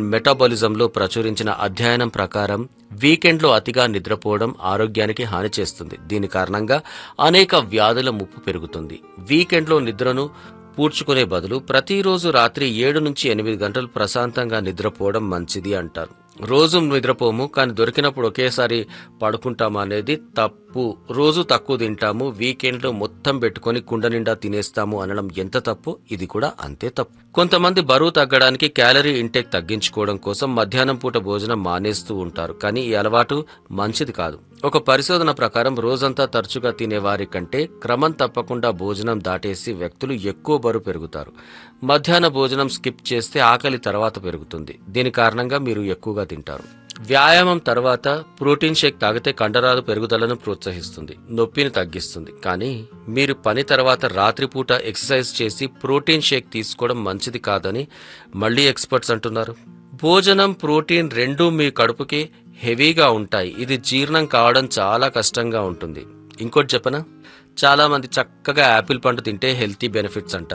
మెటాబాలిజంలో ప్రచురించిన అధ్యయనం ప్రకారం వీకెండ్లో అతిగా నిద్రపోవడం ఆరోగ్యానికి హాని చేస్తుంది దీని కారణంగా అనేక వ్యాధుల ముప్పు పెరుగుతుంది వీకెండ్లో నిద్రను పూడ్చుకునే బదులు ప్రతిరోజు రాత్రి ఏడు నుంచి ఎనిమిది గంటలు ప్రశాంతంగా నిద్రపోవడం మంచిది అంటారు రోజు నిద్రపోము కానీ దొరికినప్పుడు ఒకేసారి పడుకుంటాము అనేది తప్పు రోజు తక్కువ తింటాము వీకెండ్లో మొత్తం పెట్టుకొని కుండ నిండా తినేస్తాము అనడం ఎంత తప్పు ఇది కూడా అంతే తప్పు కొంతమంది బరువు తగ్గడానికి క్యాలరీ ఇంటేక్ తగ్గించుకోవడం కోసం మధ్యాహ్నం పూట భోజనం మానేస్తూ ఉంటారు కానీ ఈ అలవాటు మంచిది కాదు ఒక పరిశోధన ప్రకారం రోజంతా తరచుగా తినే వారి కంటే క్రమం తప్పకుండా భోజనం దాటేసి వ్యక్తులు ఎక్కువ బరువు పెరుగుతారు మధ్యాహ్న భోజనం స్కిప్ చేస్తే ఆకలి తర్వాత పెరుగుతుంది దీని కారణంగా మీరు ఎక్కువగా తింటారు వ్యాయామం తర్వాత ప్రోటీన్ షేక్ తాగితే కండరాలు పెరుగుదలను ప్రోత్సహిస్తుంది నొప్పిని తగ్గిస్తుంది కానీ మీరు పని తర్వాత రాత్రిపూట ఎక్సర్సైజ్ చేసి ప్రోటీన్ షేక్ తీసుకోవడం మంచిది కాదని మళ్ళీ ఎక్స్పర్ట్స్ అంటున్నారు భోజనం ప్రోటీన్ రెండూ మీ కడుపుకి హెవీగా ఉంటాయి ఇది జీర్ణం కావడం చాలా కష్టంగా ఉంటుంది ఇంకోటి చెప్పనా చాలా మంది చక్కగా యాపిల్ పండు తింటే హెల్తీ బెనిఫిట్స్ అంటారు